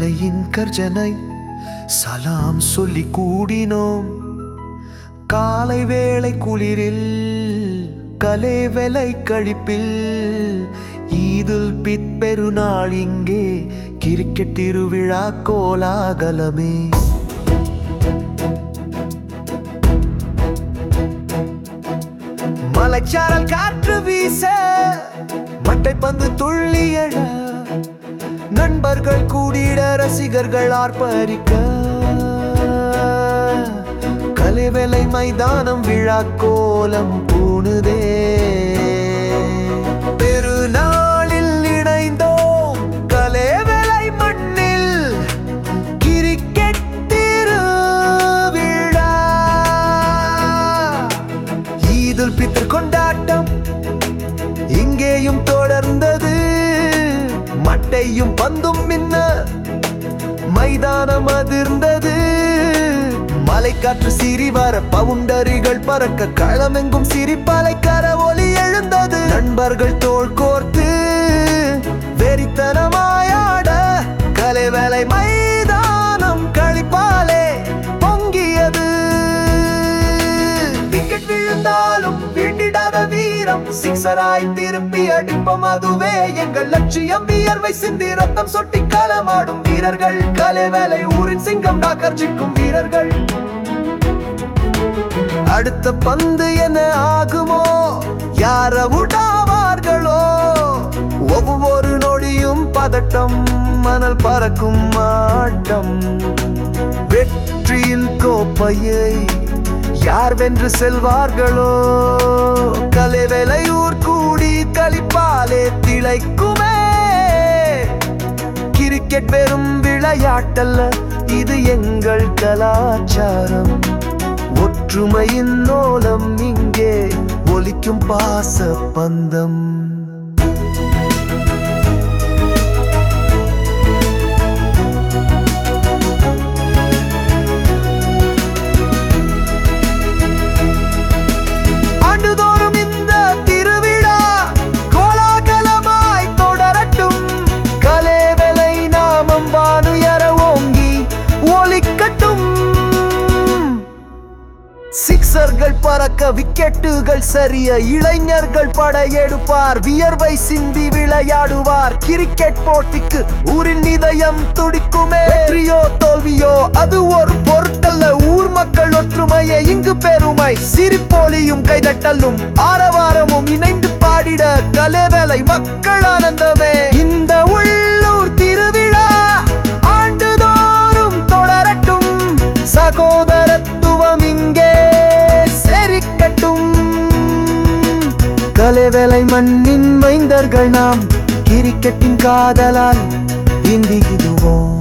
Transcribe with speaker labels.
Speaker 1: மலையின் கர்ஜனை சலாம் சொல்லி கூடினோம் காலை வேளை குளிரில் கலே வேலை கழிப்பில் ஈதுல் பித் பெருநாள் இங்கே கிரிக்கெட் திருவிழா கோலாகலமே மலைச்சாரல் காற்று வீச மட்டைப்பந்து துள்ளி எழ நண்பர்கள் கூடிட ரசிகர்கள் ஆர்ப்பரிக்க கலைவேலை மைதானம் விழா கோலம் பூணுதே பெருநாளில் இணைந்தோம் கலைவேலை மண்ணில் கிரிக்கெட் திருவிழா ஈதுல் பித்தர் கொண்டாட்டம் இங்கேயும் தொடர்ந்தது மட்டையும் பந்தும் மின்ன மைதானம் அதிர்ந்தது மலைக்காற்று சிரி வர பவுண்டரிகள் பறக்க களமெங்கும் சிரிப்பாலை கர ஒலி எழுந்தது நண்பர்கள் தோள் கோர்த்து வெறித்தனமாயாட கலை வேலை மைதானம் கழிப்பாலே பொங்கியது விக்கெட் விழுந்தாலும் வீண்டிடாத வீரம் சிக்ஸராய் திருப்பி அடிப்போம் அதுவே எங்கள் லட்சியம் வியர்வை சிந்தி ரத்தம் சொட்டி களமாடும் வீரர்கள் கலை வேலை ஊரின் சிங்கம் டாக்கர்ஜிக்கும் வீரர்கள் அடுத்த பந்து என்ன ஆகுமோ யார விடாவார்களோ ஒவ்வொரு நொடியும் பதட்டம் மணல் பறக்கும் ஆட்டம் வெற்றியின் கோப்பையை யார் வென்று செல்வார்களோ கலைவேலையூர் கூடி களிப்பாலே திளைக்குமே கிரிக்கெட் வெறும் விளையாட்டல்ல இது எங்கள் கலாச்சாரம் ஒற்றுமையின் நோலம் இங்கே ஒலிக்கும் பாச பந்தம் ஆண்டுதோறும் இந்த திருவிழா கோலாகலமாய் தொடரட்டும் கலேவலை நாமம் வானுயர ஓங்கி ஒலிக்கட்டும் சிக்ஸர்கள் பறக்க விக்கெட்டுகள் சரிய இளைஞர்கள் படையெடுப்பார் வியர்வை சிந்தி விளையாடுவார் கிரிக்கெட் போட்டிக்கு ஊரின் இதயம் துடிக்குமே வெற்றியோ தோல்வியோ அது ஒரு பொருட்டல்ல ஊர் மக்கள் ஒற்றுமையே இங்கு பெருமை சிரிப்போலியும் கைதட்டலும் ஆரவாரமும் இணைந்து பாடிட கலைவேலை மக்கள் ஆனந்தமே இந்த உள்ளூர் திருவிழா ஆண்டுதோறும் தொடரட்டும் சகோதரத்துவம் இங்கே செரிக்கட்டும் கலைவேலை மண்ணின் மைந்தர்கள் நாம் கிரிக்கெட்டின் காதலால் இந்திகிடுவோம்